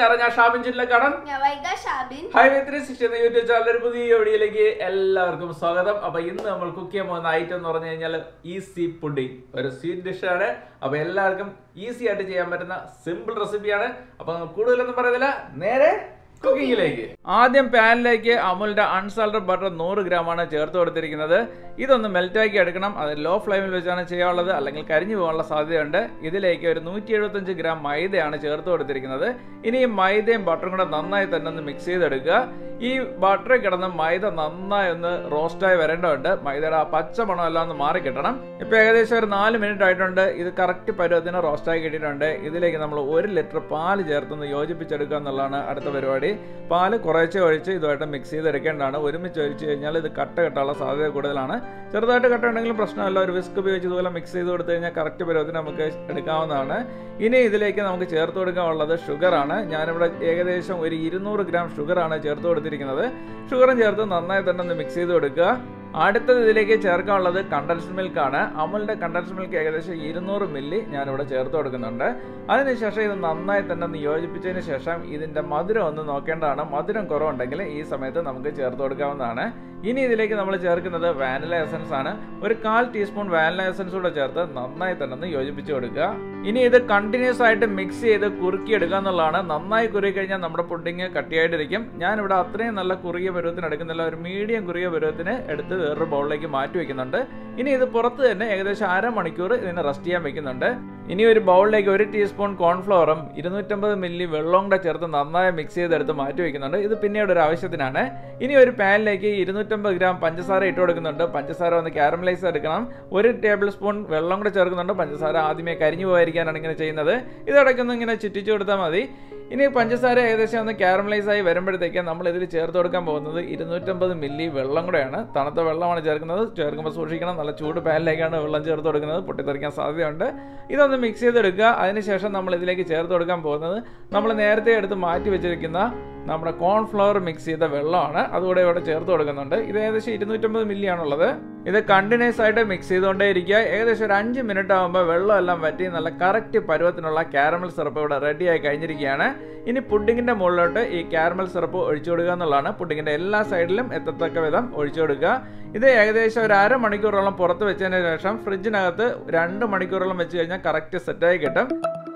നമസ്കാരം ഞാൻ ഷാബിൻ ചില്ലക്കടൻ ഞാൻ Vaiga Shabin highway three sixty എന്ന യൂട്യൂബ് ചാനൽ ഒരു പുതിയ വീഡിയോയിലേക്ക് എല്ലാവർക്കും സ്വാഗതം അപ്പൊ ഇന്ന് നമ്മൾ കുക്ക് ചെയ്യാൻ പോകുന്ന ഐറ്റം എന്ന് പറഞ്ഞു കഴിഞ്ഞാൽ ഈസി പുഡിംഗ് ഒരു സ്വീറ്റ് ഡിഷാണ് അപ്പൊ എല്ലാവർക്കും ഈസി ആയിട്ട് ചെയ്യാൻ പറ്റുന്ന സിമ്പിൾ റെസിപ്പിയാണ് അപ്പൊ നമുക്ക് കൂടുതലൊന്നും പറയുന്നില്ല നേരെ കുക്കിങ്ങിലേക്ക് ആദ്യം പാനിലേക്ക് അമുലിന്റെ അൺസാൾട്ടഡ് ബട്ടർ നൂറ് ഗ്രാം ആണ് ചേർത്ത് കൊടുത്തിരിക്കുന്നത് ഇതൊന്ന് മെൽറ്റാക്കി എടുക്കണം അത് ലോ ഫ്ലെയിമിൽ വെച്ചാണ് ചെയ്യാനുള്ളത് അല്ലെങ്കിൽ കരിഞ്ഞു പോകാനുള്ള സാധ്യതയുണ്ട് ഇതിലേക്ക് ഒരു നൂറ്റി എഴുപത്തഞ്ച് ഗ്രാം മൈദയാണ് ചേർത്ത് കൊടുത്തിരിക്കുന്നത് ഇനി ഈ മൈദയും ബട്ടറും കൂടെ നന്നായി തന്നെ ഒന്ന് മിക്സ് ചെയ്തെടുക്കുക ഈ ബട്ടറിൽ കിടന്ന് മൈദ നന്നായി ഒന്ന് റോസ്റ്റായി വരേണ്ടതുണ്ട് മൈദയുടെ ആ പച്ച മണം എല്ലാം ഒന്ന് മാറി കിട്ടണം ഇപ്പൊ ഏകദേശം ഒരു നാല് മിനിറ്റ് ആയിട്ടുണ്ട് ഇത് കറക്റ്റ് പരുവത്തിന് റോസ്റ്റായി കിട്ടിയിട്ടുണ്ട് ഇതിലേക്ക് നമ്മൾ ഒരു ലിറ്റർ പാല് ചേർത്തൊന്ന് യോജിപ്പിച്ചെടുക്കുക എന്നുള്ളതാണ് അടുത്ത പരിപാടി പാല് കുറേശ്ശെ ഒഴിച്ച് ഇതുമായിട്ട് മിക്സ് ചെയ്തെടുക്കേണ്ടതാണ് ഒരുമിച്ച് ഒഴിച്ച് കഴിഞ്ഞാൽ ഇത് കട്ട കെട്ടാനുള്ള സാധ്യത കൂടുതലാണ് ചെറുതായിട്ട് കട്ട ഉണ്ടെങ്കിലും പ്രശ്നമല്ല ഒരു വിസ്ക് ഉപയോഗിച്ച് ഇതുപോലെ മിക്സ് ചെയ്ത് കൊടുത്തു കഴിഞ്ഞാൽ കറക്റ്റ് പരുവത്തിന് നമുക്ക് എടുക്കാവുന്നതാണ് ഇനി ഇതിലേക്ക് നമുക്ക് ചേർത്ത് കൊടുക്കാനുള്ളത് ഷുഗറാണ് ഞാനിവിടെ ഏകദേശം ഒരു ഇരുന്നൂറ് ഗ്രാം ഷുഗറാണ് ചേർത്ത് കൊടുത്തിരിക്കുന്നത് ഷുഗറും ചേർത്ത് നന്നായി തന്നെ ഒന്ന് മിക്സ് ചെയ്ത് കൊടുക്കുക അടുത്തത് ഇതിലേക്ക് ചേർക്കാനുള്ളത് കണ്ടൻസ്ഡ് മിൽക്ക് ആണ് അമുലിന്റെ കണ്ടൻസ്ഡ് മിൽക്ക് ഏകദേശം ഇരുന്നൂറ് മില്ലി ഞാനിവിടെ ചേർത്ത് കൊടുക്കുന്നുണ്ട് അതിനുശേഷം ഇത് നന്നായി തന്നെ ഒന്ന് യോജിപ്പിച്ചതിന് ശേഷം ഇതിന്റെ മധുരം ഒന്ന് നോക്കേണ്ടതാണ് മധുരം കുറവുണ്ടെങ്കിൽ ഈ സമയത്ത് നമുക്ക് ചേർത്ത് കൊടുക്കാവുന്നതാണ് ഇനി ഇതിലേക്ക് നമ്മൾ ചേർക്കുന്നത് വാനില എസൻസ് ആണ് ഒരു കാൽ ടീസ്പൂൺ വാനില എസൻസ് കൂടെ ചേർത്ത് നന്നായി തന്നെ ഒന്ന് യോജിപ്പിച്ച് കൊടുക്കുക ഇനി ഇത് കണ്ടിന്യൂസ് ആയിട്ട് മിക്സ് ചെയ്ത് കുറുക്കിയെടുക്കുക എന്നുള്ളതാണ് നന്നായി കുറുകി കഴിഞ്ഞാൽ നമ്മുടെ പുഡിങ് കട്ടിയായിട്ടിരിക്കും ഞാനിവിടെ അത്രയും നല്ല കുറുകിയ പരുവത്തിന് എടുക്കുന്നില്ല ഒരു മീഡിയം കുറുകിയ പരുവത്തിന് എടുത്ത് വേറൊരു ബൗളിലേക്ക് മാറ്റി വെക്കുന്നുണ്ട് ഇനി ഇത് പുറത്ത് തന്നെ ഏകദേശം അരമണിക്കൂർ ഇതിനെ റെസ്റ്റ് ചെയ്യാൻ വെക്കുന്നുണ്ട് ഇനി ഒരു ബൗളിലേക്ക് ഒരു ടീസ്പൂൺ കോൺഫ്ലവറും ഇരുന്നൂറ്റമ്പത് മില്ലി വെള്ളവും കൂടെ ചേർത്ത് നന്നായി മിക്സ് ചെയ്തെടുത്ത് മാറ്റി വെക്കുന്നുണ്ട് ഇത് പിന്നീട് ഒരു ആവശ്യത്തിനാണ് ഇനി ഒരു പാനിലേക്ക് ഇരുന്നൂറ്റമ്പത് ഗ്രാം പഞ്ചസാര ഇട്ട് കൊടുക്കുന്നുണ്ട് പഞ്ചസാര ഒന്ന് കാരമലൈസ് എടുക്കണം ഒരു ടേബിൾ സ്പൂൺ വെള്ളം കൂടെ ചേർക്കുന്നുണ്ട് പഞ്ചസാര ആദ്യമേ കരിഞ്ഞു പോകാതിരിക്കാനാണ് ഇങ്ങനെ ചെയ്യുന്നത് ഇതടക്കൊന്ന് ഇങ്ങനെ ചുറ്റിച്ചു കൊടുത്താൽ മതി ഇനി പഞ്ചസാര ഏകദേശം ഒന്ന് കാരമലൈസ് ആയി വരുമ്പോഴത്തേക്ക് നമ്മൾ ഇതിൽ ചേർത്ത് കൊടുക്കാൻ പോകുന്നത് ഇരുന്നൂറ്റമ്പത് മില്ലി വെള്ളം കൂടെയാണ് തണുത്ത വെള്ളമാണ് ചേർക്കുന്നത് ചേർക്കുമ്പോൾ സൂക്ഷിക്കണം നല്ല ചൂട് പാനിലേക്കാണ് വെള്ളം ചേർത്ത് കൊടുക്കുന്നത് പൊട്ടിത്തെറിക്കാൻ സാധ്യതയുണ്ട് ഇതൊന്ന് മിക്സ് ചെയ്തെടുക്കുക അതിനുശേഷം നമ്മൾ ഇതിലേക്ക് ചേർത്ത് കൊടുക്കാൻ പോകുന്നത് നമ്മൾ നേരത്തെ എടുത്ത് മാറ്റി വെച്ചിരിക്കുന്ന നമ്മുടെ കോൺഫ്ലവർ മിക്സ് ചെയ്ത വെള്ളമാണ് അതുകൂടെ ഇവിടെ ചേർത്ത് കൊടുക്കുന്നുണ്ട് ഇത് ഏകദേശം ഇരുന്നൂറ്റമ്പത് മില്ലി ആണുള്ളത് ഇത് കണ്ടിന്യൂസ് ആയിട്ട് മിക്സ് ചെയ്തുകൊണ്ടേ ഇരിക്കുക ഏകദേശം ഒരു അഞ്ച് മിനിറ്റ് ആകുമ്പോൾ വെള്ളം എല്ലാം വറ്റി നല്ല കറക്റ്റ് പരുവത്തിനുള്ള കാരമൽ സിറപ്പ് ഇവിടെ റെഡിയായി കഴിഞ്ഞിരിക്കുകയാണ് ഇനി പുഡിങ്ങിന്റെ മുകളിലോട്ട് ഈ കാരമൽ സിറപ്പ് ഒഴിച്ചു കൊടുക്കുക എന്നുള്ളതാണ് പുഡിങ്ങിന്റെ എല്ലാ സൈഡിലും എത്തത്തക്ക വിധം ഒഴിച്ചു കൊടുക്കുക ഇത് ഏകദേശം ഒരു അരമണിക്കൂറോളം പുറത്ത് വെച്ചതിന് ശേഷം ഫ്രിഡ്ജിനകത്ത് രണ്ട് മണിക്കൂറോളം വെച്ച് കഴിഞ്ഞാൽ കറക്റ്റ് സെറ്റായി കിട്ടും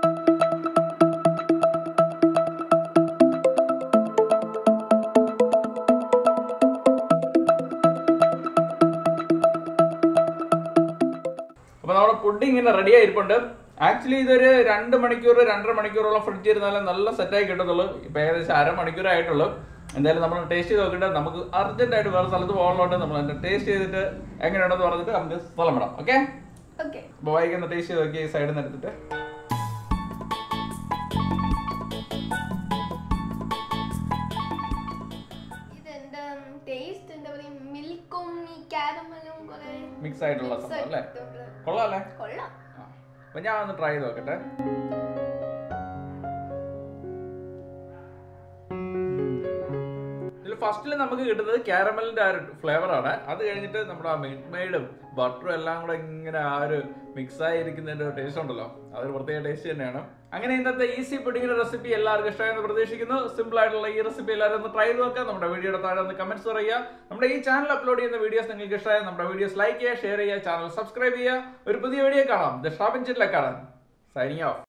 അപ്പൊ നമ്മുടെ പുഡിംഗ് ഇങ്ങനെ റെഡി ആയിരിപ്പുണ്ട് ആക്ച്വലി ഇതൊരു രണ്ട് മണിക്കൂർ രണ്ടര മണിക്കൂറോളം ഫ്രിഡ്ജ് ഇരുന്നാലും നല്ല സെറ്റായി കിട്ടത്തുള്ളൂ ഇപ്പൊ ഏകദേശം അരമണിക്കൂറേ ആയിട്ടുള്ളൂ എന്തായാലും നമ്മൾ ടേസ്റ്റ് ചെയ്ത് നോക്കിയിട്ട് നമുക്ക് അർജന്റ് ആയിട്ട് വേറെ സ്ഥലത്ത് പോകാനുള്ളതുകൊണ്ട് നമ്മൾ അതിന്റെ ടേസ്റ്റ് ചെയ്തിട്ട് എങ്ങനെയുണ്ടെന്ന് പറഞ്ഞിട്ട് നമുക്ക് സ്ഥലം വിടാം ഓക്കെ ഓക്കെ അപ്പൊ വൈകുന്ന ടേസ്റ്റ് ചെയ്ത് നോക്കി ഈ സൈഡിൽ നിന്ന് എടുത്തിട്ട് ഇതെന്താ ടേസ്റ്റ് എന്താ പറയാ മിൽക്കും ഈ കാരമലും കുറെ മിക്സ് ആയിട്ടുള്ള mix സംഭവം അല്ലേ ആയിട്ടുള്ള- കൊള്ളാം അല്ലേ കൊള്ളാം ആ. അപ്പൊ ഞാൻ ഒന്ന് ട്രൈ ചെയ്ത് നോക്കട്ടെ ഇതിൽ ഫസ്റ്റിൽ നമുക്ക് കിട്ടുന്നത് കാരമലിന്റെ ആ ഒരു ഫ്ലേവർ ആണ് അത് കഴിഞ്ഞിട്ട് നമ്മുടെ ആ മിൽക്ക് മെയ്ഡും ബട്ടറും എല്ലാം കൂടെ ഇങ്ങനെ ആ ഒരു മിക്സ് ആയിരിക്കുന്നതിന്റെ ഒരു ടേസ്റ്റ് ഉണ്ടല്ലോ അതൊരു പ്രത്യേക ടേസ്റ്റ് തന്നെയാണ് അങ്ങനെ ഇന്നത്തെ ഈസി പുഡിങ്ങിന്റെ റെസിപ്പി എല്ലാവർക്കും ഇഷ്ടമായെന്ന് പ്രതീക്ഷിക്കുന്നു സിമ്പിൾ ആയിട്ടുള്ള ഈ റെസിപ്പി എല്ലാവരും ഒന്ന് ട്രൈ ചെയ്ത് നോക്കുക നമ്മുടെ വീഡിയോയുടെ താഴെ ഒന്ന് കമന്റ്സ് പറയുക നമ്മുടെ ഈ ചാനൽ അപ്ലോഡ് ചെയ്യുന്ന വീഡിയോസ് നിങ്ങൾക്ക് ഇഷ്ടമായ നമ്മുടെ വീഡിയോസ് ലൈക്ക് ചെയ്യുക ഷെയർ ചെയ്യുക ചാനൽ സബ്സ്ക്രൈബ് ചെയ്യുക ഒരു പുതിയ വീഡിയോ കാണാം ദ ഷാപ്പിൻ ചിറ്റിലെ കാണാൻ സൈനിങ് ഓഫ്